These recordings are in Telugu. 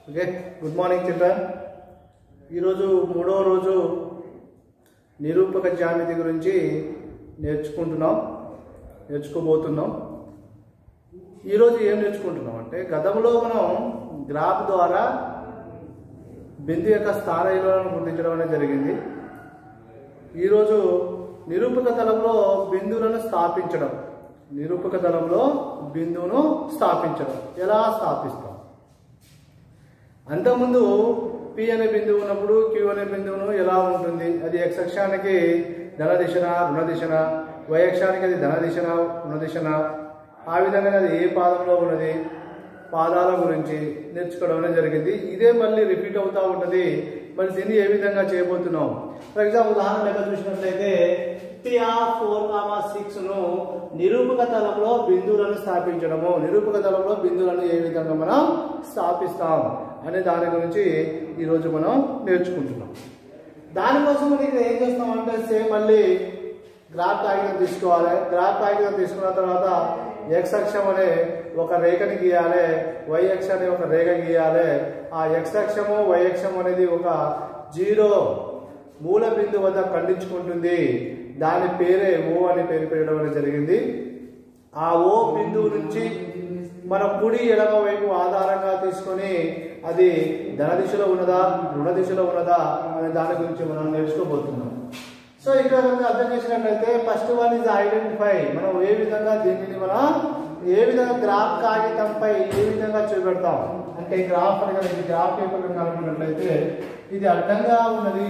ఓకే గుడ్ మార్నింగ్ చిల్డ్రన్ ఈరోజు మూడో రోజు నిరూపక జ్యామితి గురించి నేర్చుకుంటున్నాం నేర్చుకోబోతున్నాం ఈరోజు ఏం నేర్చుకుంటున్నాం అంటే గతంలో మనం గ్రాఫ్ ద్వారా బిందు యొక్క స్థానాలను గుర్తించడం అనేది జరిగింది ఈరోజు నిరూపక తలంలో బిందువులను స్థాపించడం నిరూపక తలంలో బిందువును స్థాపించడం ఎలా స్థాపిస్తాం అంతకుముందు పి అనే బిందువు ఉన్నప్పుడు క్యూ అనే బిందువును ఎలా ఉంటుంది అది x అక్షానికి ధన దిశన రుణ దిశన y అక్షానికి అది ధన దిశన రుణ దిశన ఆ విధంగా అది ఏ పాదంలో ఉన్నది పాదాల గురించి నేర్చుకోవడం అనేది జరిగింది ఇదే మళ్ళీ రిపీట్ అవుతూ ఉంటుంది మరి దీన్ని ఏ విధంగా చేయబోతున్నాం ఫర్ ఎగ్జాంపుల్ ఉదాహరణ లెక్క చూసినట్లయితే P of four comma six ను నిరూపక తలంలో బిందువులను స్థాపించడము నిరూపక తలంలో బిందువులను ఏ విధంగా మనం స్థాపిస్తాం అనే దాని గురించి ఈరోజు మనం నేర్చుకుంటున్నాం దానికోసం మనం ఇక్కడ ఏం చేస్తామంటే సేమ్ మళ్ళీ గ్రాఫ్ కాగితం తీసుకోవాలి గ్రాఫ్ కాగితం తీసుకున్న తర్వాత ఎక్స్ అక్షం అనే ఒక రేఖని గీయాలి వై అక్షం అనే ఒక రేఖ గీయాలి ఆ ఎక్స్ అక్షము వై అక్షం అనేది ఒక జీరో మూల బిందు వద్ద ఖండించుకుంటుంది దాని పేరే ఓ అని పేరు పెట్టడం అనేది జరిగింది ఆ ఓ బిందువు నుంచి మన కుడి ఎడమ వైపు ఆధారంగా తీసుకొని అది ధన దిశలో ఉన్నదా రుణ దిశలో ఉన్నదా అనే దాని గురించి మనం నేర్చుకోబోతున్నాం సో ఇక్కడ కనుక అర్థం చేసినట్లయితే ఫస్ట్ వన్ ఇస్ ఐడెంటిఫై మనం ఏ విధంగా దీనిని మనం ఏ విధంగా గ్రాఫ్ కాగితంపై ఏ విధంగా చూపెడతాం అంటే గ్రాఫ్ అని కనుక ఇది గ్రాఫ్ పేపర్ కనుక అనుకున్నట్లయితే ఇది అడ్డంగా ఉన్నది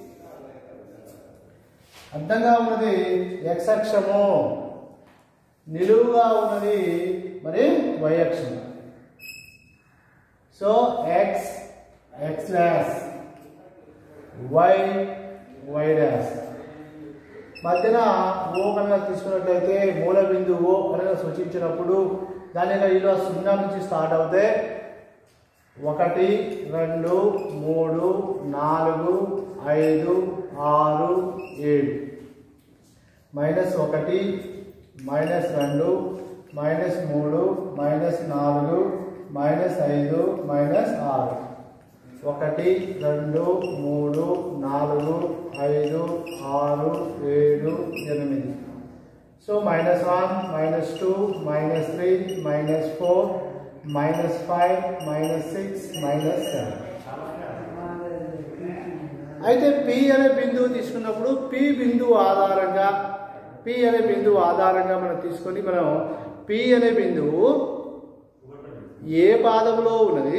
అడ్డంగా ఉన్నది ఎక్స్ అక్షము నిలువుగా ఉన్నది మరి y అక్షం so X X dash Y Y dash మధ్యన ఓ కనుక తీసుకున్నట్లయితే మూల బిందువు కనుక సూచించినప్పుడు దాని విలువ సున్నా నుంచి స్టార్ట్ అవుతే ఒకటి రెండు మూడు నాలుగు ఐదు ఆరు ఏడు మైనస్ ఒకటి మైనస్ రెండు మైనస్ మూడు మైనస్ నాలుగు మైనస్ ఐదు మైనస్ ఆరు ఒకటి రెండు మూడు నాలుగు ఐదు ఆరు ఏడు ఎనిమిది so minus one minus two minus three minus four minus five minus six minus seven అయితే పి అనే బిందువు తీసుకున్నప్పుడు పి బిందువు ఆధారంగా పి అనే బిందువు ఆధారంగా మనం తీసుకొని మనం పి అనే బిందువు ఏ పాదంలో ఉన్నది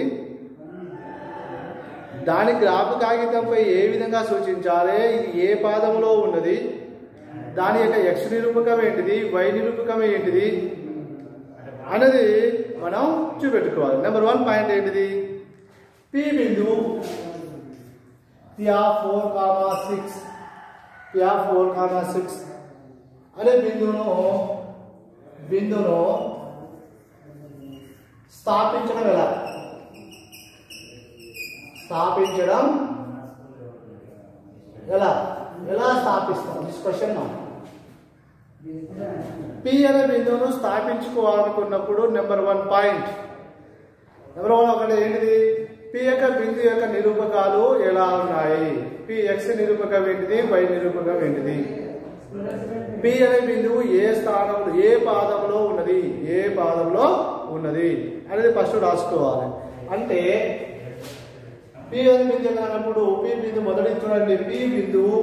దాని గ్రాఫ్ కాగితంపై ఏ విధంగా సూచించాలి ఇది ఏ పాదంలో ఉన్నది దాని యొక్క ఎక్స్ నిరూపకం ఏంటిది వై నిరూపకం ఏంటిది అనేది మనం చూపెట్టుకోవాలి నెంబర్ వన్ పాయింట్ ఏంటిది పి బిందువు P of four comma six P of four comma six అనే బిందువును బిందువును స్థాపించడం ఎలా స్థాపించడం ఎలా ఎలా స్థాపిస్తాం దిస్ క్వశ్చన్ పి అనే బిందువును స్థాపించుకోవాలనుకున్నప్పుడు number one point number one ఒకటి ఏంటిది పి యొక్క బిందు యొక్క నిరూపకాలు ఎలా ఉన్నాయి పి ఎక్స్ నిరూపకం ఏంటిది వై నిరూపకం ఏంటిది పి అనే బిందువు ఏ స్థానంలో ఏ పాదంలో ఉన్నది ఏ పాదంలో ఉన్నది అనేది ఫస్ట్ రాసుకోవాలి అంటే పి అనే బిందువు అన్నప్పుడు పి బిందు మొదటి చూడండి పి బిందువు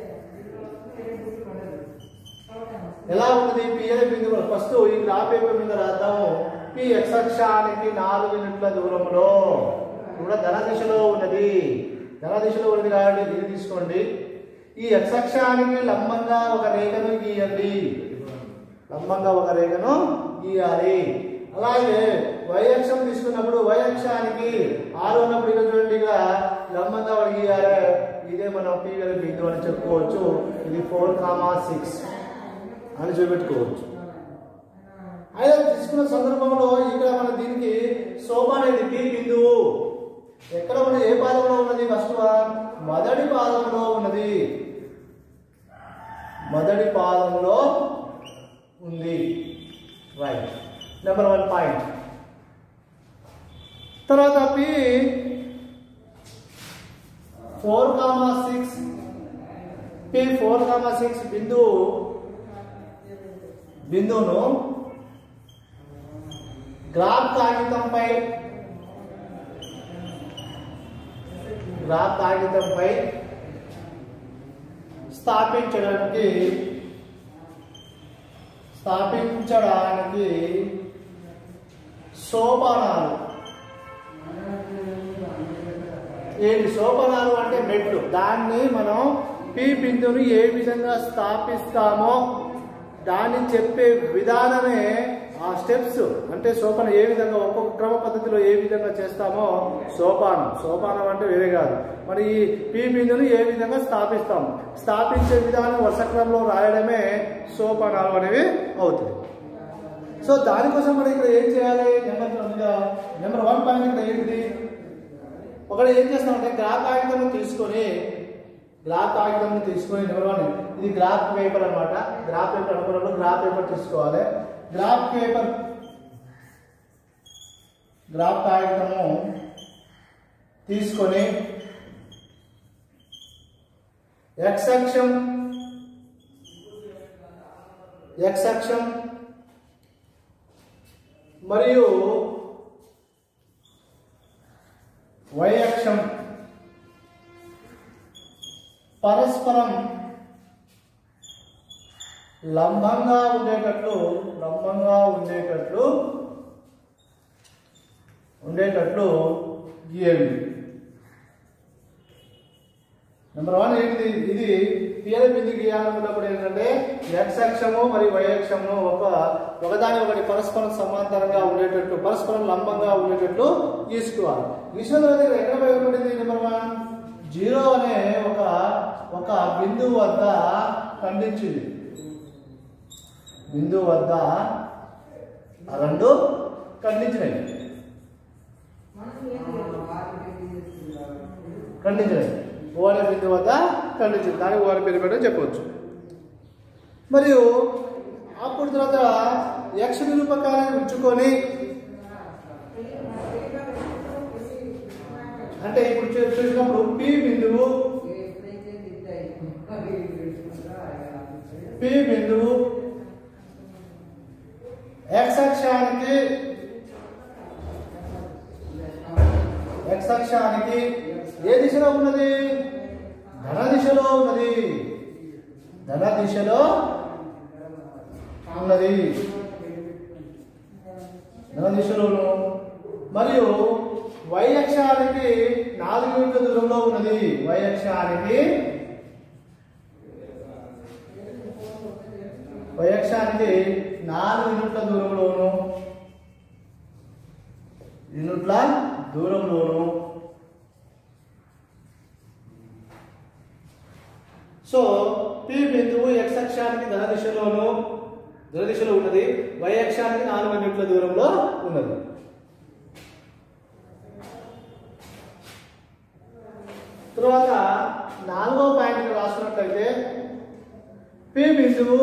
ఎలా ఉన్నది పి అనే బిందువు ఫస్ట్ ఈ గ్రాఫ్ పేపర్ మీద రాద్దాము పి ఎక్స్ అక్షానికి నాలుగు యూనిట్ల దూరంలో కూడా ధన దిశలో ఉన్నది ధన దిశలో ఉన్నది కాబట్టి ఇది తీసుకోండి ఈ ఎక్స్ అక్షానికి లంబంగా ఒక రేఖను గీయండి లంబంగా ఒక రేఖను గీయాలి అలాగే వై అక్షం తీసుకున్నప్పుడు వై అక్షానికి ఆరు ఉన్నప్పుడు ఇక్కడ చూడండి ఇక లంబంగా ఒకటి గీయాలి ఇదే మనం పీవీఎల్ బిందు అని చెప్పుకోవచ్చు ఇది ఫోర్ కామా సిక్స్ అని చూపెట్టుకోవచ్చు అయితే తీసుకున్న సందర్భంలో ఇక్కడ మన దీనికి శోభ అనేది పీ బిందువు ఎక్కడ ఉన్నది ఏ పాదంలో ఉన్నది ఫస్ట్ వన్ మొదటి పాదంలో ఉన్నది మొదటి పాదంలో ఉంది రైట్ నెంబర్ వన్ పాయింట్ తర్వాత P four comma six P four comma six బిందువు బిందువును గ్రాఫ్ కాగితంపై గ్రాఫ్ కాగితంపై స్థాపించడానికి స్థాపించడానికి సోపానాలు ఏంటి సోపానాలు అంటే మెట్లు దాన్ని మనం పి బిందువుని ఏ విధంగా స్థాపిస్తామో దాన్ని చెప్పే విధానమే ఆ స్టెప్స్ అంటే సోపానం ఏ విధంగా ఒక్కొక్క క్రమ పద్ధతిలో ఏ విధంగా చేస్తామో సోపానం సోపానం అంటే వేరే కాదు మరి ఈ పి బిందుని ఏ విధంగా స్థాపిస్తాం స్థాపించే విధానం వరుస క్రమంలో రాయడమే సోపానాలు అనేవి అవుతుంది సో దానికోసం మనం ఇక్కడ ఏం చేయాలి నెంబర్ నెంబర్ వన్ పాయింట్ ఇక్కడ ఏంటిది ఒకటి ఏం చేస్తామంటే గ్రాఫ్ కాగితం తీసుకొని గ్రాఫ్ కాగితం తీసుకొని నెంబర్ వన్ ఇది గ్రాఫ్ పేపర్ అన్నమాట గ్రాఫ్ పేపర్ అనుకున్నప్పుడు గ్రాఫ్ పేపర్ తీసుకోవాలి గ్రాఫ్ పేపర్ గ్రాఫ్ కాగితము తీసుకొని ఎక్స్ అక్షం ఎక్స్ అక్షం మరియు వై అక్షం పరస్పరం లంబంగా ఉండేటట్లు లంబంగా ఉండేటట్లు ఉండేటట్లు గీయండి నెంబర్ వన్ ఏంటి ఇది తీర బిందు గీయాలనుకున్నప్పుడు ఏంటంటే ఎక్స్ అక్షము మరియు వై అక్షము ఒక ఒకదాని ఒకటి పరస్పరం సమాంతరంగా ఉండేటట్లు పరస్పరం లంబంగా ఉండేటట్లు గీసుకోవాలి గీసిన తర్వాత ఇక్కడ ఎక్కడ ఉపయోగపడింది నెంబర్ వన్ జీరో అనే ఒక ఒక బిందువు వద్ద ఖండించింది బిందువు వద్ద ఆ రెండు ఖండించినాయి ఖండించినాయి ఓ అనే బిందువు వద్ద ఖండించింది దానికి ఓ అనే పేరు పెట్టని చెప్పవచ్చు మరియు అప్పుడు తర్వాత యక్ష నిరూపకాన్ని ఉంచుకొని అంటే ఇప్పుడు చూ- చూసినప్పుడు పి బిందువు పి బిందువు ఎక్స్ అక్షానికి ఎక్స్ అక్షానికి ఏ దిశలో ఉన్నది ధన దిశలో ఉన్నది ధన దిశలో ఉన్నది ధన దిశలోను మరియు వై అక్షానికి నాలుగు యూనిట్ల దూరంలో ఉన్నది వై అక్షానికి వై అక్షానికి నాలుగు యూనిట్ల దూరంలోను యూనిట్ల దూరంలోను సో పి బిందువు ఎక్స్ అక్షానికి ధన దిశలోను ధన దిశలో ఉన్నది వై అక్షానికి నాలుగు యూనిట్ల దూరంలో ఉన్నది తర్వాత నాలుగో పాయింట్ ఇక్కడ రాసుకున్నట్లయితే పి బిందువు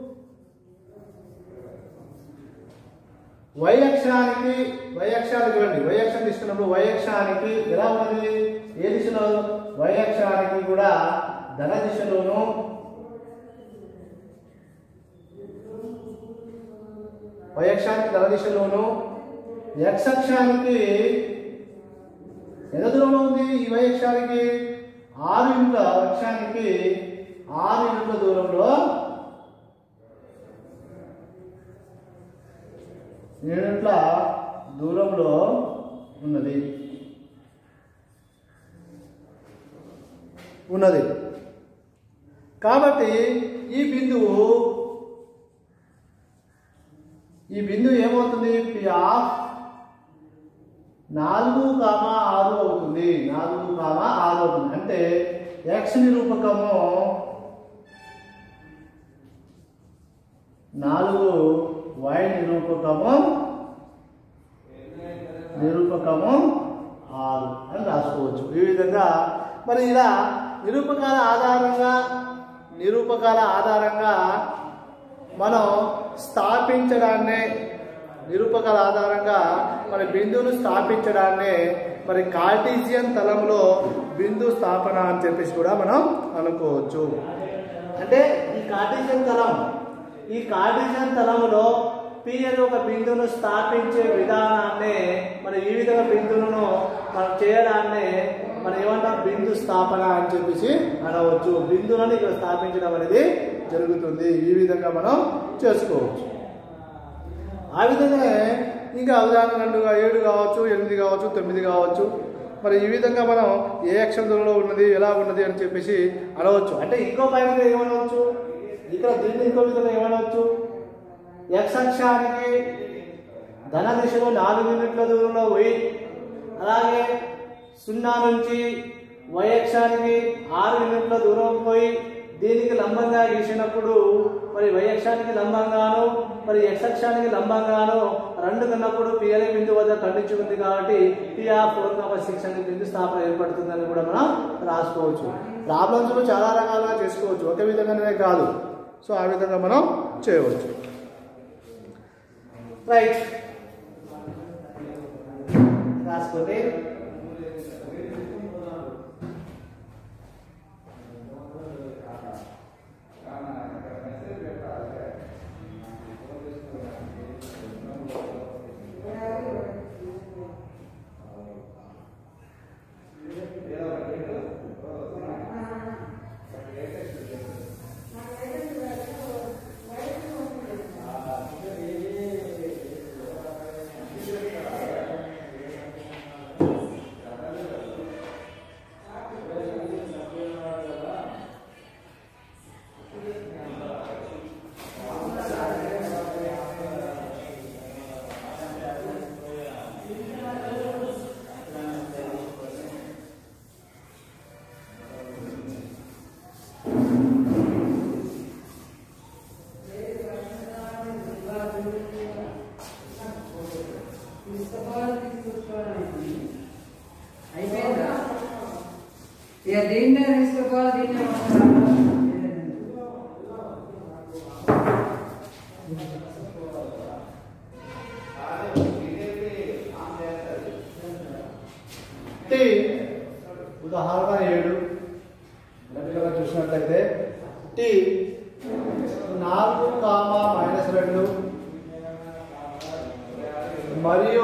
వై అక్షానికి వై అక్షానికి చూడండి వై అక్షం తీసుకున్నప్పుడు వై అక్షానికి ఎలా ఉన్నది ఏ దిశలో వై అక్షానికి కూడా ధన దిశలోను వై అక్షానికి ధన దిశలోను ఎక్స్ అక్షానికి ఎంత దూరంలో ఉంది ఈ వై అక్షానికి ఆరు యూనిట్ల అక్షానికి ఆరు యూనిట్ల దూరంలో యూనిట్ల దూరంలో ఉన్నది ఉన్నది కాబట్టి ఈ బిందువు ఈ బిందువు ఏమవుతుంది పి ఆఫ్ నాలుగు కామా ఆరు అవుతుంది నాలుగు కామా ఆరు అవుతుంది అంటే ఎక్స్ నిరూపకము నాలుగు వై నిరూపకము నిరూపకము ఆరు అని రాసుకోవచ్చు ఈ విధంగా మరి ఇలా నిరూపకాల ఆధారంగా నిరూపకాల ఆధారంగా మనం స్థాపించడాన్ని నిరూపకాల ఆధారంగా మరి బిందువును స్థాపించడాన్నే మరి కార్టీసియన్ తలంలో బిందు స్థాపన అని చెప్పేసి కూడా మనం అనుకోవచ్చు అంటే ఈ కార్టీసియన్ తలం ఈ కార్టీసియన్ తలములో పి అనే ఒక బిందువును స్థాపించే విధానాన్ని మరి ఈ విధంగా బిందువులను మనం చేయడాన్ని మనం ఏమంటాం బిందు స్థాపన అని చెప్పేసి అనవచ్చు బిందువులను ఇక్కడ స్థాపించడం అనేది జరుగుతుంది ఈ విధంగా మనం చేసుకోవచ్చు ఆ విధంగానే ఇంకా ఉదాహరణ రెండుగా ఏడు కావచ్చు ఎనిమిది కావచ్చు తొమ్మిది కావచ్చు మరి ఈ విధంగా మనం ఏ అక్షరంలో ఉన్నది ఎలా ఉన్నది అని చెప్పేసి అనవచ్చు అంటే ఇంకో పైన ఏమనవచ్చు ఇక్కడ దీన్ని ఇంకో విధంగా ఏమనవచ్చు ఎక్స్ అక్షానికి ధన దిశలో నాలుగు యూనిట్ల దూరంలో పోయి అలాగే సున్నా నుంచి వై అక్షానికి ఆరు యూనిట్ల దూరం పోయి దీనికి లంబంగా గీసినప్పుడు మరి వై అక్షానికి లంబంగాను మరి ఎక్స్ అక్షానికి లంబంగాను రెండు కన్నప్పుడు పిఎల్ఏ బిందు వద్ద ఖండించుకుంది కాబట్టి P of four comma six అనే బిందు స్థాపన ఏర్పడుతుందని కూడా మనం రాసుకోవచ్చు ప్రాబ్లమ్స్ చాలా రకాలుగా చేసుకోవచ్చు ఒకే విధంగానే కాదు సో ఆ విధంగా మనం చేయవచ్చు రైట్ రాసుకోండి అయిపోయిందా ఇక దీన్నే తీసుకోవాలి దీన్నే టీ ఉదాహరణ ఏడు గట్టిగా చూసినట్లయితే టీ నాలుగు కామా మైనస్ రెండు మరియు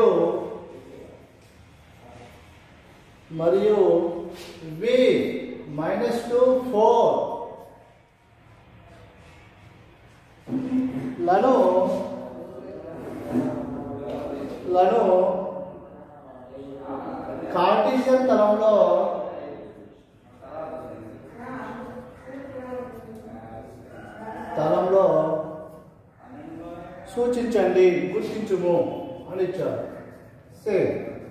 మరియు వి మైనస్ టూ ఫోర్ లను లను కార్టీసియన్ తలంలో తలంలో సూచించండి గుర్తించుము అని ఇచ్చారు సేమ్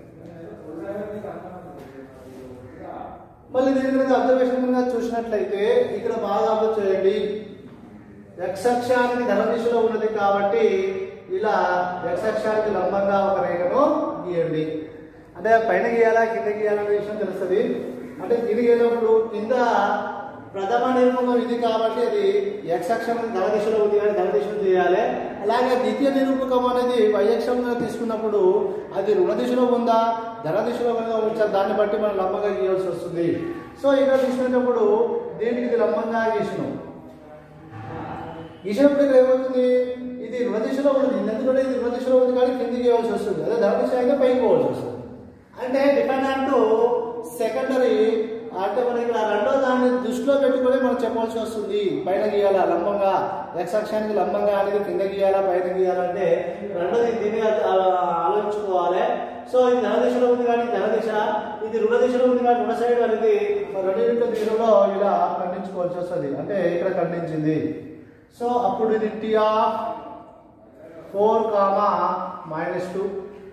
మళ్ళీ దీని కనుక అబ్జర్వేషన్ కనుక చూసినట్లయితే ఇక్కడ బాగా అబ్జర్వ్ చేయండి ఎక్స్ అక్షానికి ధన దిశలో ఉన్నది కాబట్టి ఇలా ఎక్స్ అక్షానికి లంబంగా ఒక రేఖను గీయండి అంటే పైన గీయాలా కింద గీయాలా అనే విషయం తెలుస్తుంది అంటే కింద గీసినప్పుడు కింద ప్రథమ నిరూపకం ఇది కాబట్టి అది ఎక్స్ అక్షం ధన దిశలో ఉంది కానీ ధన దిశలో చేయాలి అలాగే ద్వితీయ నిరూపకం అనేది y అక్షంగా తీసుకున్నప్పుడు అది రుణ దిశలో ఉందా ధన దిశలో ఉందా ఉంచాలి దాన్ని బట్టి మనం లంబంగా గీయాల్సి వస్తుంది సో ఇక్కడ తీసుకునేటప్పుడు దీనికి ఇది లంబంగా గీసినాం గీసినప్పుడు ఇక్కడ ఏమవుతుంది ఇది రుణ దిశలో ఉంది ఎందుకంటే ఇది రుణ దిశలో ఉంది కానీ కిందికి వేయాల్సి వస్తుంది అదే ధన దిశ అయితే పైకి పోవాల్సి వస్తుంది అంటే డిపెండెంట్ సెకండరీ అంటే మనం ఇక్కడ రెండో దాన్ని దృష్టిలో పెట్టుకొని మనం చెప్పాల్సి వస్తుంది పైన గీయాలా లంబంగా ఎక్స్ అక్షానికి లంబంగా అనేది కింద గీయాలా పైన గీయాలంటే రెండోది దీన్ని ఆ- ఆలోచించుకోవాలి సో ఇది ధన దిశలో ఉంది కానీ ధన దిశ ఇది రుణ దిశలో ఉంది కానీ రుణ సైడ్ అనేది మరి రెండింటి దిశలో ఇలా ఖండించుకోవాల్సి వస్తుంది అంటే ఇక్కడ ఖండించింది సో అప్పుడు ఇది T of four comma minus two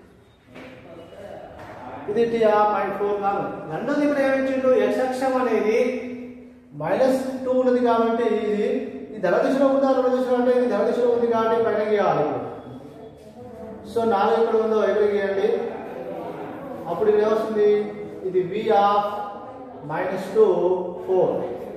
ఇది T of minus four comma రెండోది ఇక్కడ ఏమిచ్చిండు ఎక్స్ అక్షం అనేది మైనస్ టూ ఉన్నది కాబట్టి ఇది ఈ ధన దిశలో ఉందా రుణ దిశలో అంటే ఇది ధన దిశలో ఉంది కాబట్టి పైన గీయాలి సో నాలుగు ఎక్కడ ఉందో ఎక్కడ గీయండి అప్పుడు ఇది ఏమొస్తుంది ఇది V of minus two four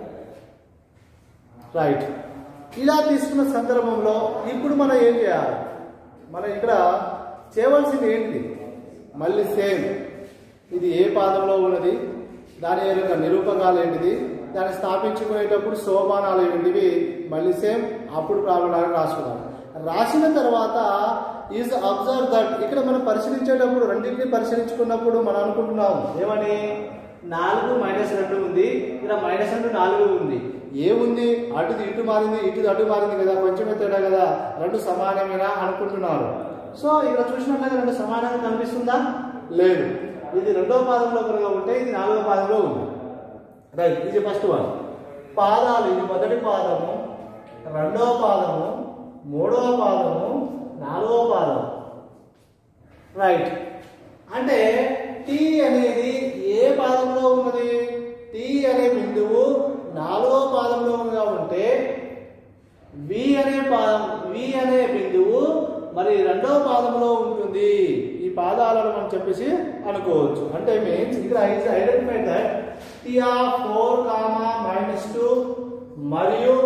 right ఇలా తీసుకున్న సందర్భంలో ఇప్పుడు మనం ఏం చేయాలి మనం ఇక్కడ చేయవలసింది ఏంటిది మళ్ళీ సేమ్ ఇది ఏ పాదంలో ఉన్నది దాని యొక్క నిరూపకాలు ఏంటిది దాన్ని స్థాపించుకునేటప్పుడు సోపానాలు ఏంటివి మళ్ళీ సేమ్ అప్పుడు ప్రాబ్లం రాసుకున్నాం రాసిన తర్వాత ఈజ్ అబ్జర్వ్ దట్ ఇక్కడ మనం పరిశీలించేటప్పుడు రెండింటిని పరిశీలించుకున్నప్పుడు మనం అనుకుంటున్నాం ఏమని నాలుగు మైనస్ రెండు ఉంది ఇక్కడ మైనస్ రెండు నాలుగు ఉంది ఏముంది అటుది ఇటు మారింది ఇటుది అటు మారింది కదా కొంచెమే తేడా కదా రెండు సమానమేనా అనుకుంటున్నారు సో ఇక్కడ చూసినట్లయితే రెండు సమానంగా కనిపిస్తుందా లేదు ఇది రెండో పాదంలో కనుక ఉంటే ఇది నాలుగో పాదంలో ఉంది రైట్ ఇది ఫస్ట్ వన్ పాదాలు ఇది మొదటి పాదము రెండవ పాదము మూడవ పాదము నాలుగవ పాదం రైట్ అంటే టీ అనేది ఏ పాదంలో ఉన్నది టీ అనే బిందువు నాలుగో పాదంలో ఉన్నగా ఉంటే వి అనే పాదం వి అనే బిందువు మరి రెండో పాదంలో ఉంటుంది ఈ పాదాలను మనం చెప్పేసి అనుకోవచ్చు అంటే మీన్స్ ఇక్కడ identify that T of four comma minus two మరియు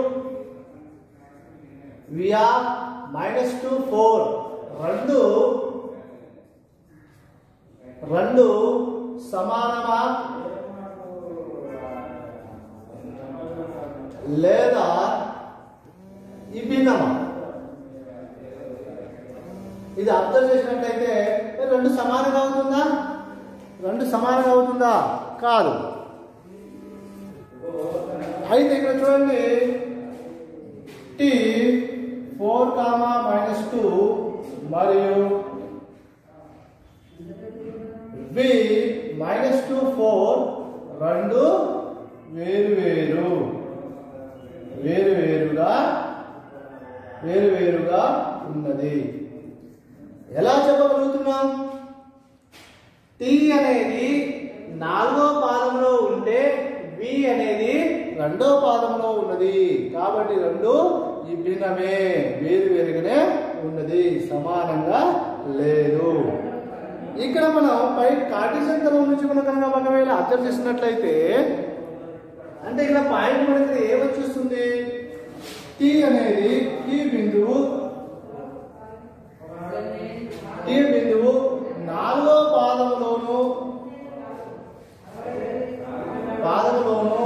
V of minus two four రెండు రెండు సమానమా లేదా విభిన్నమా ఇది అబ్జర్వ్ చేసినట్లయితే రెండు సమానంగా అవుతుందా రెండు సమానంగా అవుతుందా కాదు అయితే ఇక్కడ చూడండి T four comma minus two మరియు వి మైనస్ టూ ఫోర్ రెండు వేరు వేరు వేరు వేరుగా వేరు వేరుగా ఉన్నది ఎలా చెప్పగలుగుతున్నాం టీ అనేది నాలుగో పాదంలో ఉంటే వి అనేది రెండో పాదంలో ఉన్నది కాబట్టి రెండు విభిన్నమే వేరు వేరుగానే ఉన్నది సమానంగా లేదు ఇక్కడ మనం పై కార్టిజన్ కలం నుంచి మనం కనుక ఒకవేళ అర్థం చేసినట్లయితే అంటే ఇక్కడ పాయింట్ మనకి ఏమొచ్చేస్తుంది టీ అనేది టీ బిందువు టీ బిందువు నాలుగో పాదంలోను పాదంలోను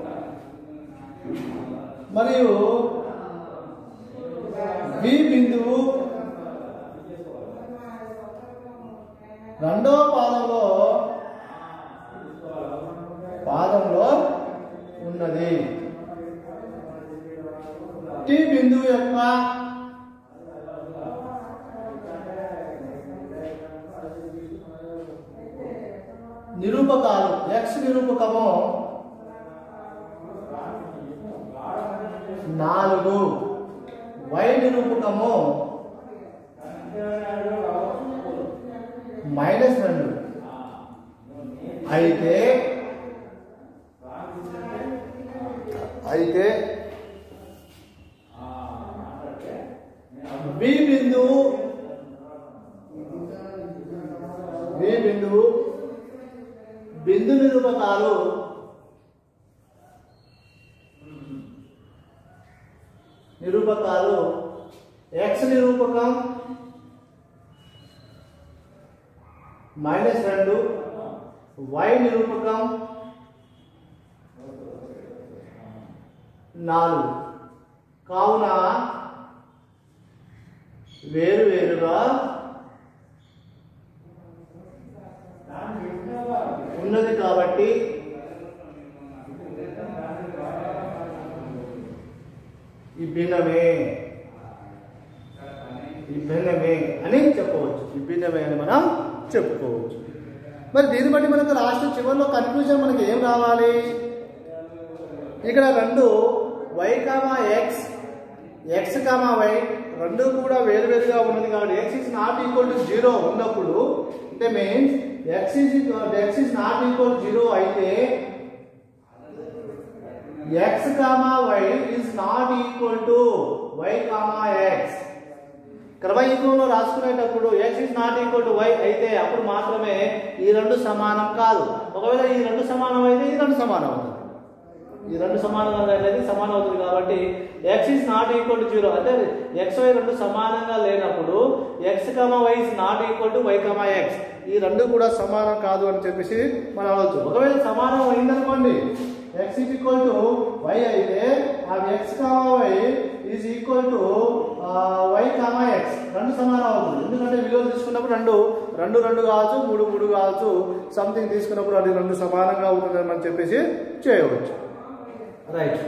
మరియు బి బిందువు రెండో పాదంలో పాదంలో ఉన్నది టీ బిందువు యొక్క నిరూపకాలు ఎక్స్ నిరూపకము నాలుగు వై నిరూపకము మైనస్ రెండు అయితే అయితే బి బిందువు బి బిందువు బిందు నిరూపకాలు నిరూపకాలు ఎక్స్ నిరూపకం మైనస్ రెండు వై నిరూపకం నాలుగు కావున వేరు వేరుగా ఉన్నది కాబట్టి విభిన్నమే విభిన్నమే అని చెప్పవచ్చు విభిన్నమే అని మనం చెప్పుకోవచ్చు మరి దీన్ని బట్టి మనకు లాస్ట్ చివరిలో కన్క్లూజన్ మనకి ఏం రావాలి ఇక్కడ రెండు Y comma X X comma Y రెండు కూడా వేరువేరుగా ఉన్నది కాబట్టి X is not equal to zero ఉన్నప్పుడు అంటే means X is X is not equal zero అయితే X comma Y is not equal to Y comma X క్రమయుగంలో రాసుకునేటప్పుడు X is not equal to Y అయితే అప్పుడు మాత్రమే ఈ రెండు సమానం కాదు ఒకవేళ ఈ రెండు సమానం అయితే ఈ రెండు సమానం అవుతుంది ఈ రెండు సమానంగా అనేది సమానం అవుతుంది కాబట్టి X is not equal to zero అంటే ఎక్స్ వై రెండు సమానంగా లేనప్పుడు X comma Y is not equal to Y comma X ఈ రెండు కూడా సమానం కాదు అని చెప్పేసి మనం అనవచ్చు ఒకవేళ సమానం అయిందనుకోండి X is equal to Y అయితే ఆ X comma Y is equal to Y comma X రెండు సమానం అవుతుంది ఎందుకంటే విలువలు తీసుకున్నప్పుడు రెండు రెండు రెండు కావచ్చు మూడు మూడు కావచ్చు సంథింగ్ తీసుకున్నప్పుడు అది రెండు సమానంగా అవుతుందని మనం చెప్పేసి చేయవచ్చు రైట్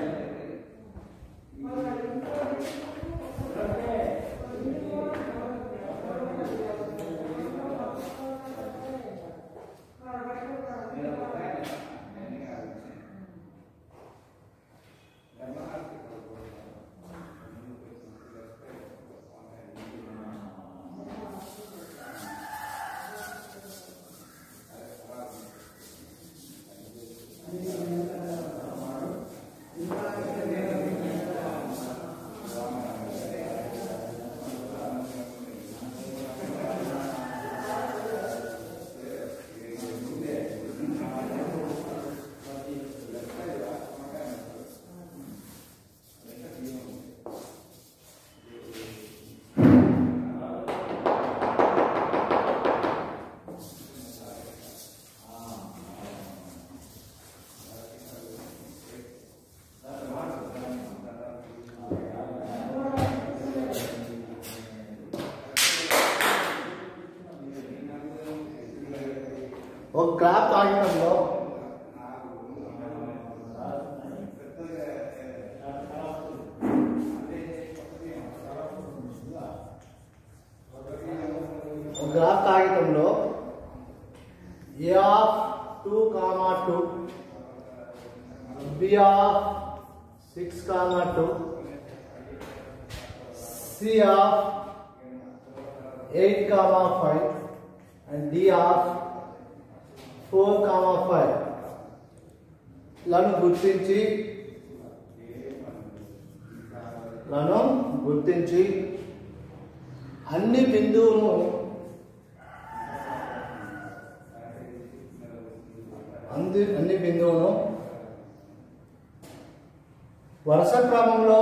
ఒక గ్రాఫ్ కాగితంలో ఒక గ్రాఫ్ కాగితంలో A of two comma two B of six comma two C of eight comma five and D of four comma five లను గుర్తించి లను గుర్తించి అన్ని బిందువును అంది అన్ని బిందువును వరుస క్రమంలో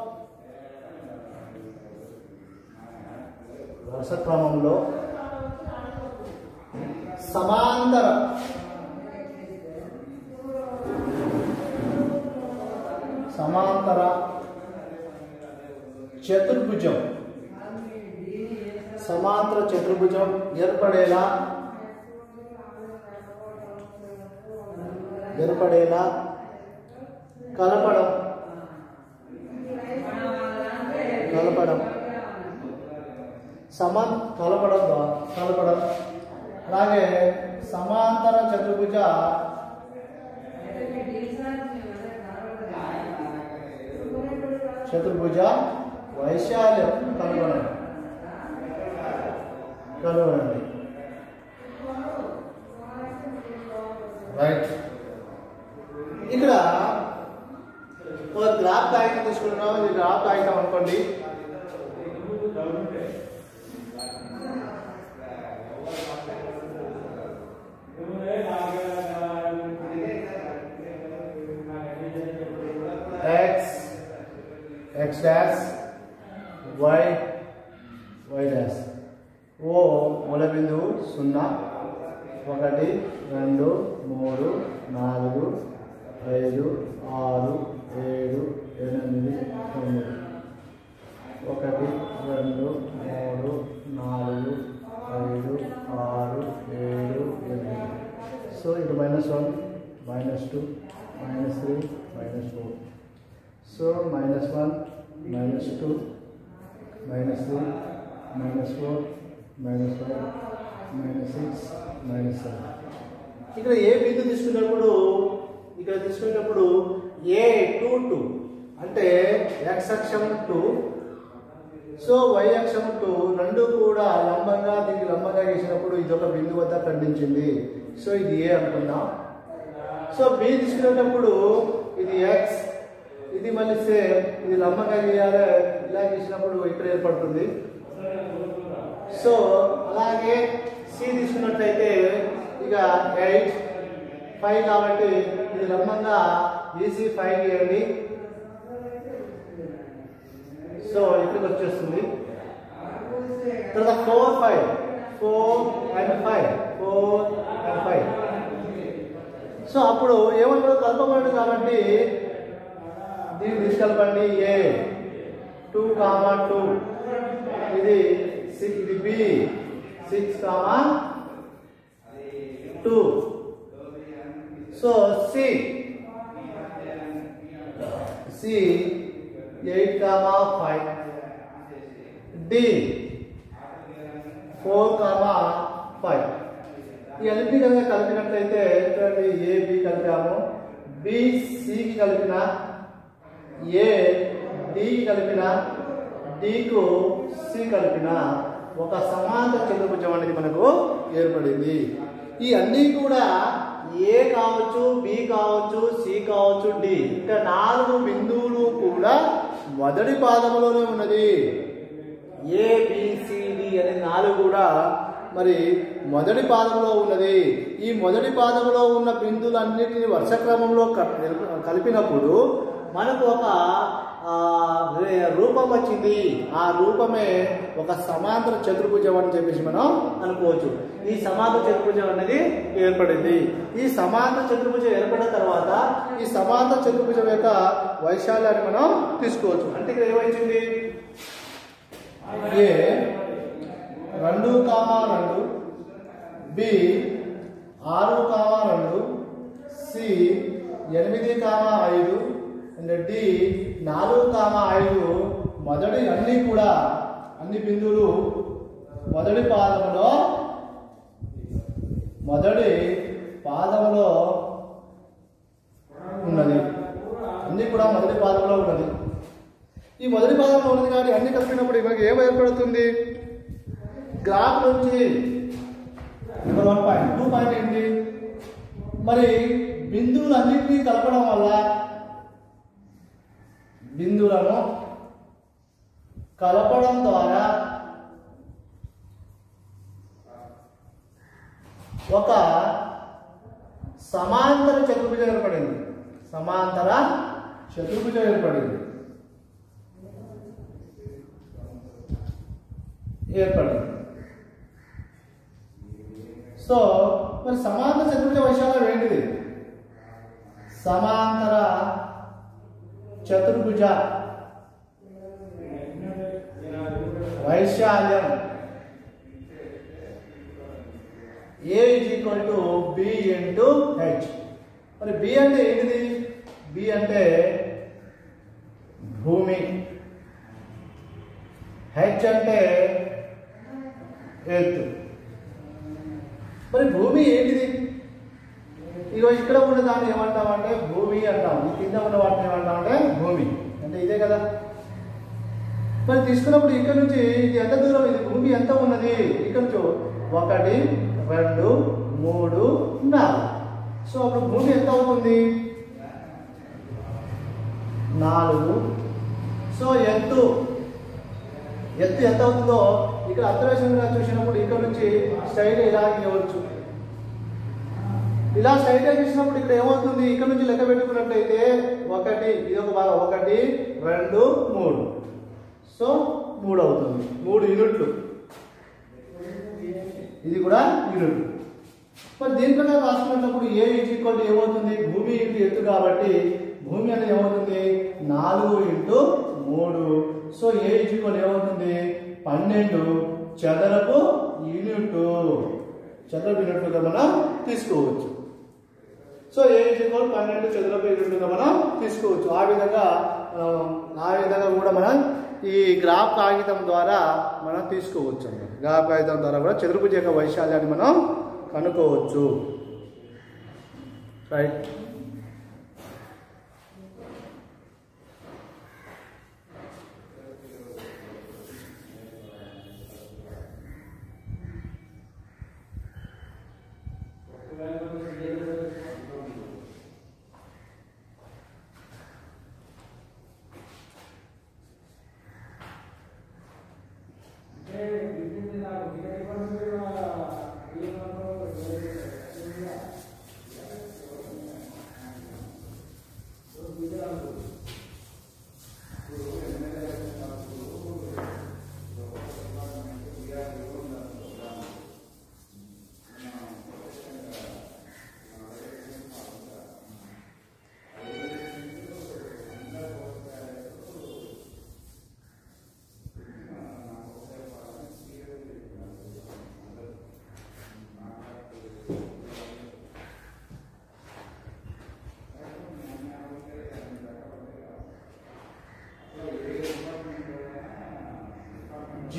వరుస క్రమంలో సమాంతర సమాంతర చతుర్భుజం సమాంతర చతుర్భుజం ఏర్పడేలా ఏర్పడేలా కలపడం కలపడం సమా కలపడం ద్వారా కలపడం అలాగే సమాంతర చతుర్భుజ చతుర్భుజ వైశాల్యం కనుగొనండి కనుగొనండి రైట్ ఇక్కడ ఒక గ్రాఫ్ కాగితం తీసుకుంటున్నాం ఇది గ్రాఫ్ కాగితం అనుకోండి x x dash y y dash ఓ మూల బిందువు సున్నా ఒకటి రెండు మూడు నాలుగు ఐదు ఆరు ఏడు ఎనిమిది తొమ్మిది ఒకటి రెండు మూడు నాలుగు ఐదు ఆరు ఏడు ఎనిమిది సో ఇటు minus one minus two minus three minus four so minus one minus two minus three minus four minus five minus six minus seven ఇక్కడ ఏ బిందు తీసుకున్నప్పుడు ఇక్కడ తీసుకున్నప్పుడు ఏ టూ టూ అంటే ఎక్స్ అక్షం టూ సో వై అక్షం టూ రెండు కూడా లంబంగా దీనికి లంబంగా గీసినప్పుడు ఇది ఒక బిందు వద్ద ఖండించింది సో ఇది ఏ అనుకుందాం సో బి తీసుకునేటప్పుడు ఇది ఎక్స్ ఇది మళ్ళీ సేమ్ ఇది లంబంగా గీయాలి ఇలా గీసినప్పుడు ఇక్కడ ఏర్పడుతుంది సో అలాగే సి తీసుకున్నట్లయితే ఇక ఎయిట్ ఫైవ్ కాబట్టి ఇది లంబంగా ఈసీ ఫైవ్ గీయండి సో ఇక్కడికి వచ్చేస్తుంది తర్వాత four five four and five four and five so అప్పుడు ఏమన్నా కలపబడి కాబట్టి దీన్ని తీసుకెళ్ళండి ఏ టూ కామా టూ ఇది సిక్స్ ఇది B six comma two so C C eight comma five D four comma five ఈ అన్నింటి కనుక కలిపినట్లయితే చూడండి ఏ బి కలిపాము బి సికి కలిపిన ఏ డికి కలిపిన డికు సి కలిపిన ఒక సమాంతర చతుర్భుజం అనేది మనకు ఏర్పడింది ఈ అన్నీ కూడా ఏ కావచ్చు బి కావచ్చు సి కావచ్చు డి ఇంకా నాలుగు బిందువులు కూడా మొదటి పాదములోనే ఉన్నది ఏ బిసిడి అనే నాలుగు కూడా మరి మొదటి పాదంలో ఉన్నది ఈ మొదటి పాదంలో ఉన్న బిందువులన్నిటిని వరుస క్రమంలో క- కలిపినప్పుడు మనకు ఒక ఆ, రే- రూపం వచ్చింది ఆ రూపమే ఒక సమాంతర చతుర్భుజం అని చెప్పేసి మనం అనుకోవచ్చు ఈ సమాంతర చతుర్భుజం అనేది ఏర్పడింది ఈ సమాంతర చతుర్భుజం ఏర్పడిన తర్వాత ఈ సమాంతర చతుర్భుజం యొక్క వైశాల్యాన్ని మనం తీసుకోవచ్చు అంటే ఇక్కడ ఏమైంది ఏ రెండు కామా రెండు బి ఆరు కామా రెండు సి ఎనిమిది కామా ఐదు అండ్ డి నాలుగు కామా ఐదు మొదటి అన్ని కూడా అన్ని బిందువులు మొదటి పాదంలో మొదటి పాదంలో ఉన్నది అన్ని కూడా మొదటి పాదంలో ఉన్నది ఈ మొదటి పాదంలో ఉన్నది కానీ అన్ని కలిపినప్పుడు మనకి ఏం ఏర్పడుతుంది గ్రాఫ్ నుంచి ఇక్కడ వన్ పాయింట్ టూ పాయింట్ ఏంటి మరి బిందువులన్నింటినీ కలపడం వల్ల బిందువులను కలపడం ద్వారా ఒక సమాంతర చతుర్భుజం ఏర్పడింది సమాంతర చతుర్భుజం ఏర్పడింది ఏర్పడింది సో మరి సమాంతర చతుర్భుజ వైశాల్యం ఏంటిది సమాంతర చతుర్భుజ వైశాల్యం A is equal to B into H మరి బి అంటే ఏంటిది బి అంటే భూమి హెచ్ అంటే ఎత్తు మరి భూమి ఏంటిది ఇగో ఇక్కడ ఉన్న దాన్ని ఏమంటామంటే భూమి అంటాం ఈ కింద ఉన్న వాటిని ఏమంటామంటే భూమి అంటే ఇదే కదా మరి తీసుకున్నప్పుడు ఇక్కడ నుంచి ఇది ఎంత దూరం ఇది భూమి ఎంత ఉన్నది ఇక్కడ నుంచి ఒకటి రెండు మూడు నాలుగు సో అప్పుడు భూమి ఎంత అవుతుంది నాలుగు సో ఎత్తు ఎత్తు ఎంత అవుతుందో ఇక్కడ అబ్జర్వేషన్గా చూసినప్పుడు ఇక్కడ నుంచి స్ట్రైట్ ఇలా ఇవ్వచ్చు ఇలా స్ట్రైట్ గా చూసినప్పుడు ఇక్కడ ఏమవుతుంది ఇక్కడ నుంచి లెక్క పెట్టుకున్నట్లయితే ఒకటి ఇది ఒక భాగం ఒకటి రెండు మూడు సో మూడు అవుతుంది మూడు యూనిట్లు ఇది కూడా యూనిట్ మరి దీని ప్రకారం రాసుకున్నప్పుడు ఏ ఈజ్ ఈక్వల్ టు ఏమవుతుంది భూమి ఇంటూ ఎత్తు కాబట్టి భూమి అనేది ఏమవుతుంది నాలుగు ఇంటూ మూడు సో ఏ ఈజ్ ఈక్వల్ ఏమవుతుంది పన్నెండు చదరపు యూనిట్ చదరపు యూనిట్లుగా మనం తీసుకోవచ్చు సో ఏ ఈజ్ ఈక్వల్ పన్నెండు చదరపు యూనిట్లుగా మనం తీసుకోవచ్చు ఆ విధంగా మనం ఆ విధంగా కూడా మనం ఈ గ్రాఫ్ కాగితం ద్వారా మనం తీసుకోవచ్చు అన్నమాట గ్రాఫ్ కాగితం ద్వారా కూడా చతుర్భుజ యొక్క వైశాల్యాన్ని మనం కనుక్కోవచ్చు right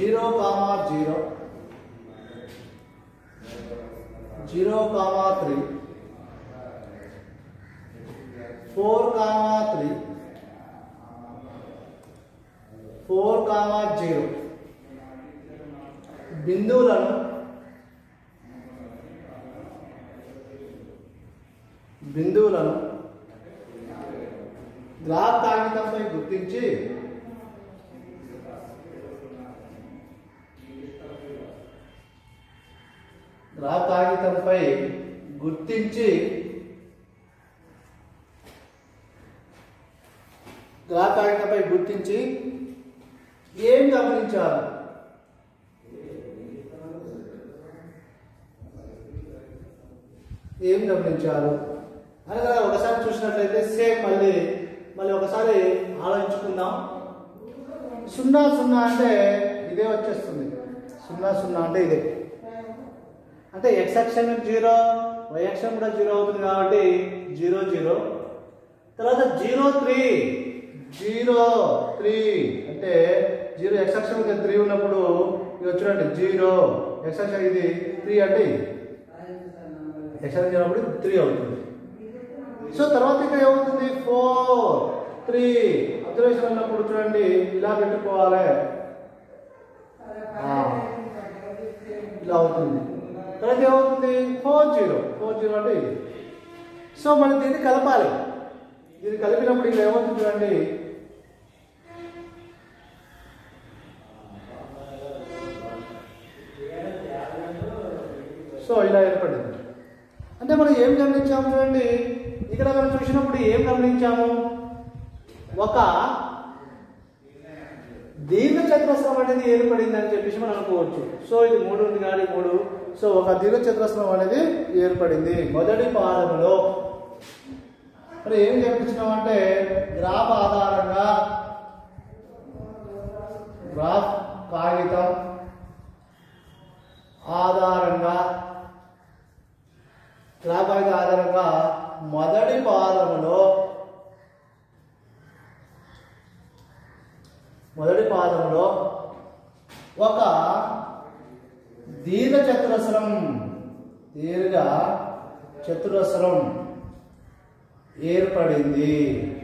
zero comma zero zero comma three four comma three four comma zero బిందువులను బిందువులను గ్రాఫ్ కాగితంపై గుర్తించి గ్రాఫ్ కాగితంపై గుర్తించి గ్రాఫ్ కాగితంపై గుర్తించి ఏం గమనించాలి ఏం గమనించారు అనగా ఒకసారి చూసినట్లయితే సేమ్ మళ్ళీ మళ్ళీ ఒకసారి ఆలోచించుకుందాం సున్నా సున్నా అంటే ఇదే వచ్చేస్తుంది సున్నా సున్నా అంటే ఇదే అంటే ఎక్స్ అక్షం జీరో వై అక్షం కూడా జీరో అవుతుంది కాబట్టి జీరో జీరో తర్వాత జీరో త్రీ జీరో త్రీ అంటే జీరో ఎక్స్ అక్షం మీద త్రీ ఉన్నప్పుడు ఇది చూడండి జీరో ఎక్స్ అక్షం ఇది త్రీ అంటే ఇది ఎక్స్ అక్షం చేసినప్పుడు త్రీ అవుతుంది సో తర్వాత ఇక్కడ ఏమవుతుంది ఫోర్ త్రీ అబ్జర్వేషన్ ఉన్నప్పుడు చూడండి ఇలా పెట్టుకోవాలి ఆ, ఇలా అవుతుంది తర్వాత ఏమవుతుంది ఫోర్ జీరో ఫోర్ జీరో అంటే ఇది సో మనం దీన్ని కలపాలి దీన్ని కలిపినప్పుడు ఇక్కడ ఏమవుతుంది చూడండి సో ఇలా ఏర్పడింది అంటే మనం ఏం గమనించాము చూడండి ఇక్కడ మనం చూసినప్పుడు ఏం గమనించాము ఒక దీర్ఘ చతురస్రం అనేది ఏర్పడింది అని చెప్పేసి మనం అనుకోవచ్చు సో ఇది మూడు ఉంది కానీ మూడు సో ఒక దీర్ఘ చతురస్రం అనేది ఏర్పడింది మొదటి పాదంలో మరి ఏం గమనించినామంటే గ్రాఫ్ ఆధారంగా గ్రాఫ్ కాగితం ఆధారంగా గ్రాఫ్ కాగితం ఆధారంగా మొదటి పాదములో మొదటి పాదంలో ఒక దీర్ఘ చతురస్రం దీర్ఘ చతురస్రం ఏర్పడింది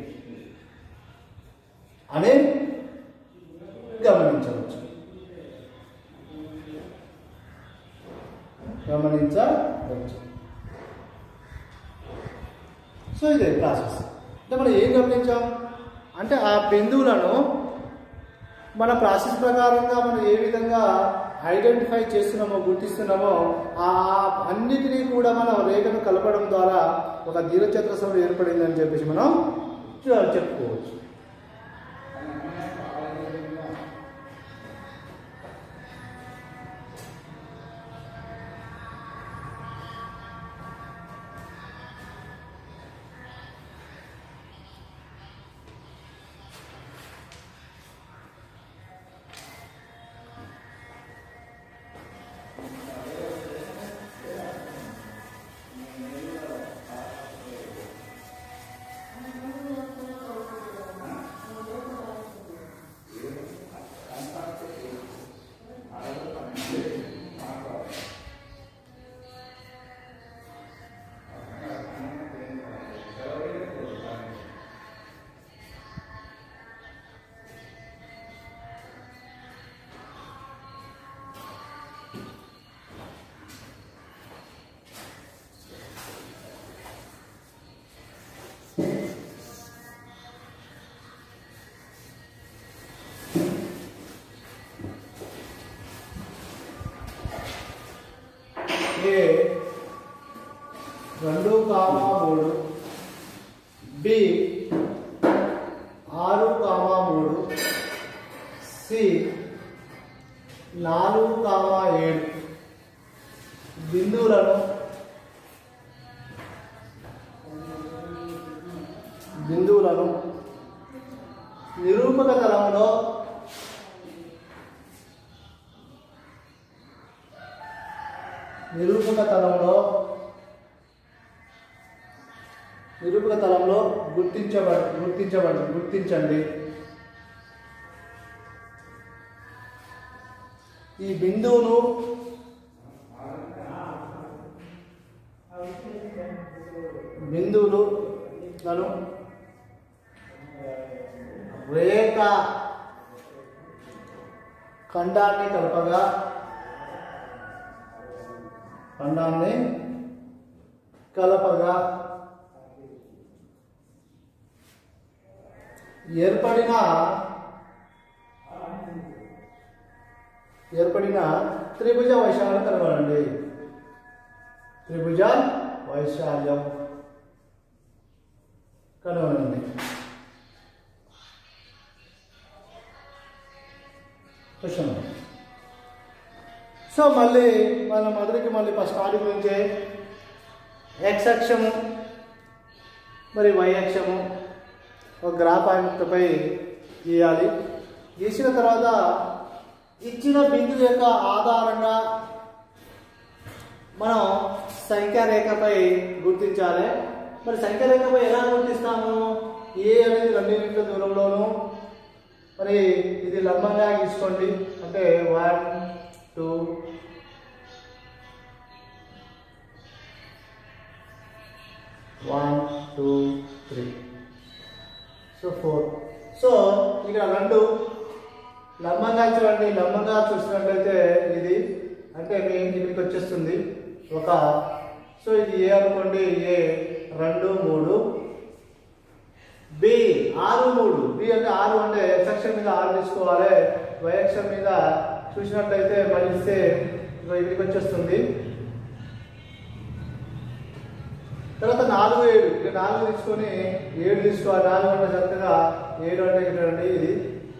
అని గమనించవచ్చు గమనించవచ్చు సో ఇదే ప్రాసెస్ అంటే మనం ఏం గమనించాం అంటే ఆ బిందువులను మన ప్రాసెస్ ప్రకారంగా మనం ఏ విధంగా ఐడెంటిఫై చేస్తున్నామో గుర్తిస్తున్నామో ఆ అన్నిటినీ కూడా మనం రేఖను కలపడం ద్వారా ఒక దీర్ఘచతురస్రం ఏర్పడిందని చెప్పేసి మనం చూ- చెప్పుకోవచ్చు ఏ రెండు కామా మూడు బి ఆరు కామా మూడు సి నాలుగు కామా ఏడు బిందువులను బిందువులను నిరూపక తలంలో నిరూపక తలంలో నిరూపక తలంలో గుర్తించబడి గుర్తించబడి గుర్తించండి ఈ బిందువును బిందువులు లను రేఖ ఖండాన్ని కలపగా ఖండాన్ని కలపగా ఏర్పడిన ఏర్పడిన త్రిభుజ వైశాల్యం కనబడండి త్రిభుజ వైశాల్యం కనుగొనండి క్వశ్చన్ సో మళ్ళీ మన మొదటికి మళ్ళీ ఫస్ట్ స్టార్టింగ్ నుంచే ఎక్స్ అక్షము మరి వై అక్షము ఒక గ్రాఫాయముక్తపై గీయాలి గీసిన తర్వాత ఇచ్చిన బిందువు యొక్క ఆధారంగా మనం సంఖ్యారేఖపై గుర్తించాలి మరి సంఖ్యారేఖపై ఎలా గుర్తిస్తాము ఏ అనేది రెండు యూనిట్ల దూరంలోను మరి ఇది లంబంగా తీసుకోండి అంటే one two one two three so four so ఇక్కడ రెండు లంబంగా చూడండి లంబంగా చూసినట్లయితే ఇది అంటే మీ ఇక్కడికి వచ్చేస్తుంది ఒక సో ఇది ఏ అనుకోండి ఏ రెండు మూడు బి ఆరు మూడు బి అంటే ఆరు అంటే ఎక్స్ అక్షరం మీద ఆరు తీసుకోవాలి వై అక్షరం మీద చూసినట్లయితే మళ్ళీ సేమ్ ఇక్కడికి వచ్చేస్తుంది తర్వాత నాలుగు ఏడు ఇక నాలుగు తీసుకొని ఏడు తీసుకోవాలి నాలుగు అంటే చక్కగా ఏడు అంటే ఇక్కడ అండి ఇది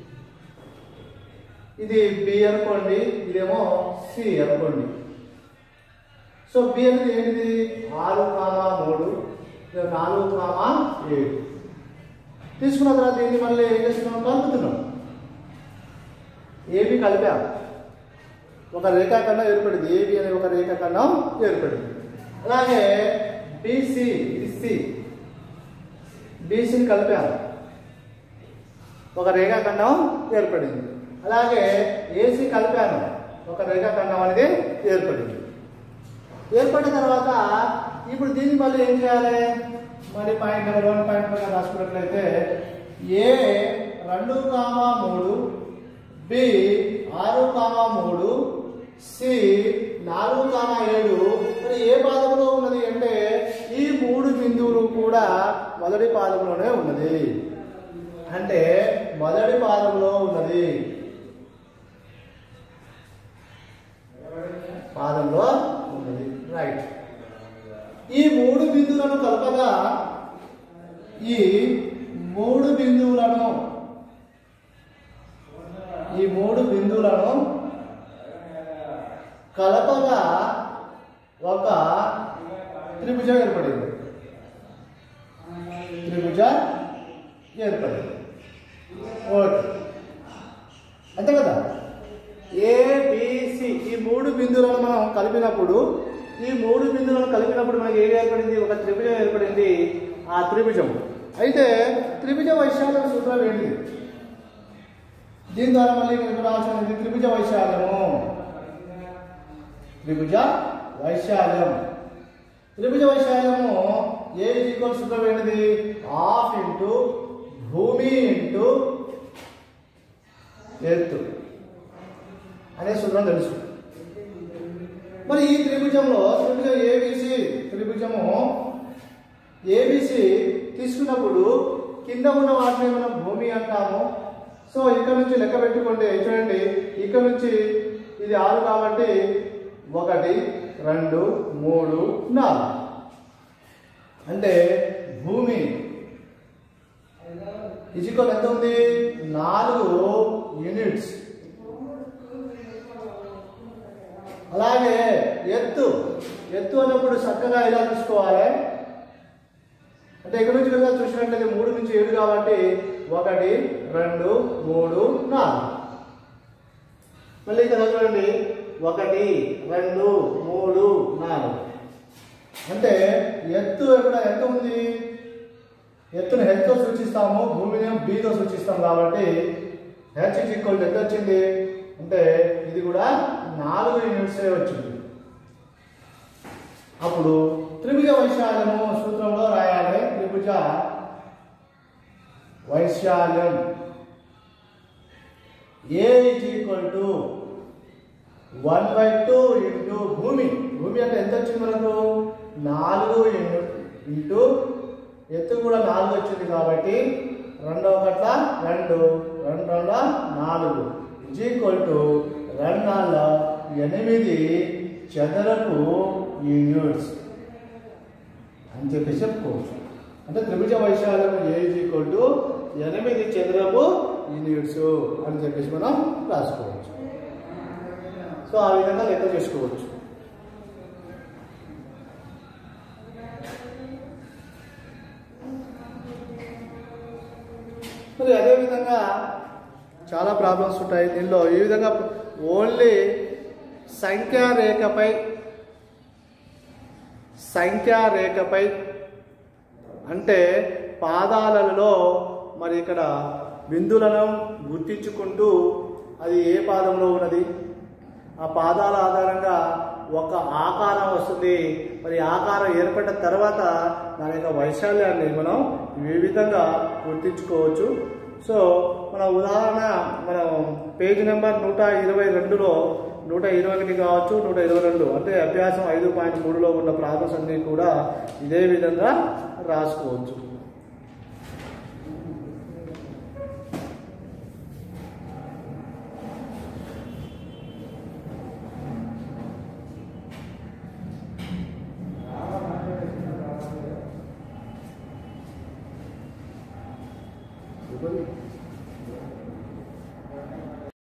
ఇది బి అనుకోండి ఇదేమో సి అనుకోండి సో బి అనేది ఏంటిది ఆరు కామా మూడు ఇది నాలుగు కామా ఏడు తీసుకున్న తర్వాత దీన్ని మళ్ళీ ఏం చేస్తున్నాం కలుపుతున్నాం ఏబి కలిపాం ఒక రేఖాఖండం ఏర్పడింది ఏబి అనే ఒక రేఖాఖండం ఏర్పడింది అలాగే బీసీ ఇది సి బీసీని కలిపాం ఒక రేఖాఖండం ఏర్పడింది అలాగే ఏసీ కలిపాను ఒక రేఖాఖండం అనేది ఏర్పడింది ఏర్పడిన తర్వాత ఇప్పుడు దీన్ని మళ్ళీ ఏం చేయాలి మరి point number one point one రాసుకున్నట్లయితే ఏ రెండు కామా మూడు బి ఆరు కామా మూడు సి నాలుగు కామా ఏడు మరి ఏ పాదంలో ఉన్నది అంటే ఈ మూడు బిందువులు కూడా మొదటి పాదంలోనే ఉన్నది అంటే మొదటి పాదంలో ఉన్నది పాదంలో ఉన్నది రైట్ ఈ మూడు బిందువులను కలపగా ఈ మూడు బిందువులను ఈ మూడు బిందువులను కలపగా ఒక త్రిభుజం ఏర్పడింది త్రిభుజం ఏర్పడింది ఓకే అంతే కదా ఏబిసి ఈ మూడు బిందువులను మనం కలిపినప్పుడు ఈ మూడు బిందువులను కలిపినప్పుడు మనకి ఏది ఏర్పడింది ఒక త్రిభుజం ఏర్పడింది ఆ త్రిభుజం అయితే త్రిభుజ వైశాల్యం సూత్రం ఏంటి దీని ద్వారా మళ్ళీ మనకు రావాల్సింది త్రిభుజ వైశాల్యము త్రిభుజ వైశాల్యం త్రిభుజ వైశాల్యము ఏ ఈక్వల్ సూత్రం ఏంటిది హాఫ్ ఇంటూ భూమి ఇంటూ ఎత్తు అనే సూత్రం తెలుసు మరి ఈ త్రిభుజంలో త్రిభుజం ఏబిసి త్రిభుజము ఏబిసి తీసుకున్నప్పుడు కింద ఉన్న వాటిని మనం భూమి అంటాము సో ఇక్కడ నుంచి లెక్క పెట్టుకుంటే చూడండి ఇక్కడ నుంచి ఇది ఆరు కాబట్టి ఒకటి రెండు మూడు నాలుగు అంటే భూమి ఇజికల్ ఎంత ఉంది నాలుగు యూనిట్స్ అలాగే ఎత్తు ఎత్తు అన్నప్పుడు చక్కగా ఎలా చూసుకోవాలి అంటే ఇక్కడ నుంచి కనుక చూసినట్లయితే మూడు నుంచి ఏడు కాబట్టి ఒకటి రెండు మూడు నాలుగు మళ్ళీ ఇక్కడ చూడండి ఒకటి రెండు మూడు నాలుగు అంటే ఎత్తు ఎక్కడ ఎంత ఉంది ఎత్తును హెచ్తో సూచిస్తాము భూమిని బీతో సూచిస్తాం కాబట్టి హెచ్ ఈక్వల్ ఎంత వచ్చింది అంటే ఇది కూడా నాలుగు యూనిట్సే వచ్చింది అప్పుడు త్రిభుజ వైశాల్యము సూత్రంలో రాయాలి త్రిభుజ వైశాల్యం A is equal to one by two into భూమి భూమి అంటే ఎంత వచ్చింది మనకు నాలుగు ఇంటూ ఎత్తు కూడా నాలుగు వచ్చింది కాబట్టి రెండవ కట్ల రెండు రెండు రెండ నాలుగు ఇజ్ ఈక్వల్ టు రెండు నాలుగు ఎనిమిది చదరపు యూనిట్స్ అని చెప్పేసి చెప్పుకోవచ్చు అంటే త్రిభుజ వైశాల్యం ఏ ఈజ్ ఈక్వల్ టు ఎనిమిది చదరపు యూనిట్స్ అని చెప్పేసి మనం రాసుకోవచ్చు సో ఆ విధంగా లెక్క చేసుకోవచ్చు మరి అదే విధంగా చాలా ప్రాబ్లమ్స్ ఉంటాయి దీనిలో ఈ విధంగా ఓన్లీ సంఖ్యా రేఖపై సంఖ్యా రేఖపై అంటే పాదాలలో మరి ఇక్కడ బిందులను గుర్తించుకుంటూ అది ఏ పాదంలో ఉన్నది ఆ పాదాల ఆధారంగా ఒక ఆకారం వస్తుంది మరి ఆకారం ఏర్పడిన తర్వాత దాని యొక్క వైశాల్యాన్ని మనం ఈ విధంగా గుర్తించుకోవచ్చు సో మన ఉదాహరణ మనం పేజ్ నెంబర్ నూట ఇరవై రెండులో నూట ఇరవై ఒకటి కావచ్చు నూట ఇరవై రెండు అంటే అభ్యాసం ఐదు పాయింట్ మూడులో ఉన్న ప్రాబ్లమ్స్ అన్ని కూడా ఇదే విధంగా రాసుకోవచ్చు Everybody?